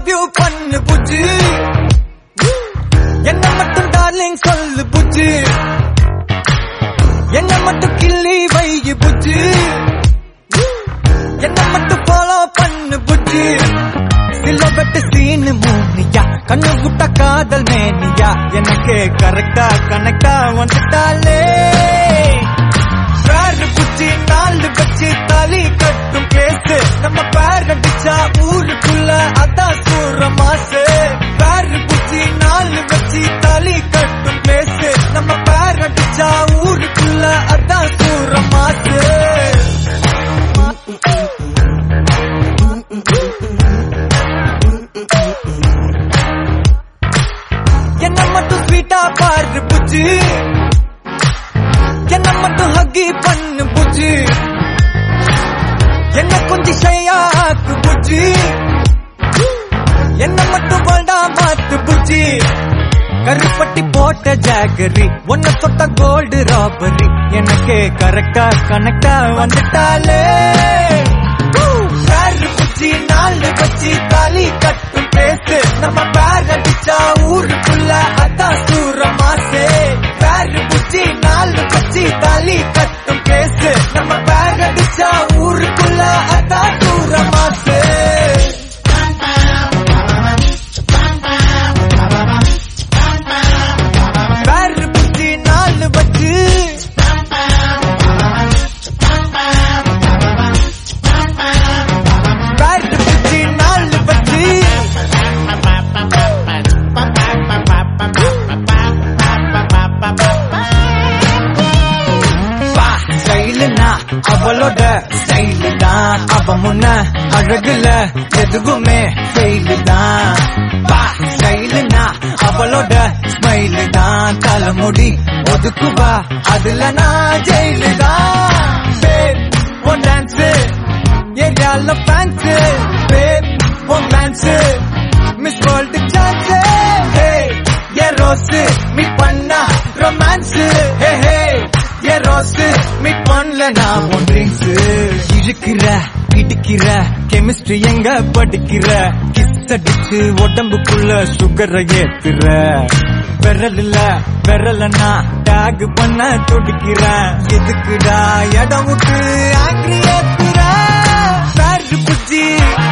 love you பண்ணு புஜ்ஜி என்ன மட்டும் டார்லிங் சொல்லு புஜ்ஜி என்ன மட்டும் கிள்ளி வை புஜ்ஜி என்ன மட்டும் ஃபாலோ பண்ணு புஜ்ஜி சில வெட்டு சீனு மூனியா கண்ணு விட்ட காதல் மேனியா எனக்கு கரெக்டா கனெக்டா வந்துட்டாலே பேரு குச்சி நாலு வச்சு தாலி கட்டும் கேசு நம்ம பேர் அடிச்சா ஊருக்குள்ள அதான் சூற மாசு பேரு குச்சி நாலு வச்சு தாலி கட்டும் கேசு நம்ம பேர் அடிச்சா ஊருக்குள்ள அதான் சூற மாசு என்ன மட்டும் ஸ்வீட்டா பாரு புஜ்ஜி என்ன மட்டும் ஹக்கி பண்ணு புஜ்ஜி என்ன கொஞ்சம் ஷையாக்கு புஜ்ஜி என்ன மட்டும் வேண்டா மாத்து புஜ்ஜி கருப்பட்டி போட்ட ஜாகரி ஒன்ன தொட்ட கோல்டு ராபரி எனக்கு கரெக்டா கனெக்டா வந்துட்டாலே பேரு குச்சி நாலு வச்சு தாலி கட்டும் பேசு நம்ம பேர் அடிச்சா ஊருக்குள்ள அதான் சூற மாசே பேரு குச்சி நாலு வச்சு தாலி கட்டும் பேசு நம்ம பேர் அடிச்சா ஊருக்குள்ள அதான் சூற மாசே பேரு குச்சி நாலு வச்சு பேரு குச்சி நாலு வச்சு வா ஸ்டைலுனா அவளோட ஸ்டைலு தான் அவ முன்ன அழகுல எதுவுமே ஃபெயிலு தான் வா ஸ்டைலுனா அவளோட ஸ்மைலு தான் தலைமுடி ஒதுக்குவா அதுல நான் ஜெயிலு தான் பேர் உன் டான்ஸ் ஏரியால ஃபேன்ஸ் பேர் உன் dance miss world chance hey a rose meet பண்ணா romance hey hey a rose meet பண்ணல நான் உன் ட்ரிங்க்ஸ் இழுக்கிற இடிக்கிற கெமிஸ்ட்ரி எங்க படிக்கிற கிஸ் அடிச்சு உடம்புக்குள்ள சுகரை ஏத்துற விரல் இல்ல விரலன்னா டேக் பண்ண துடிக்கிறேன் எதுக்குடா இடம் விட்டு ஆங்கிரி ஏத்துற பேரு புஜ்ஜி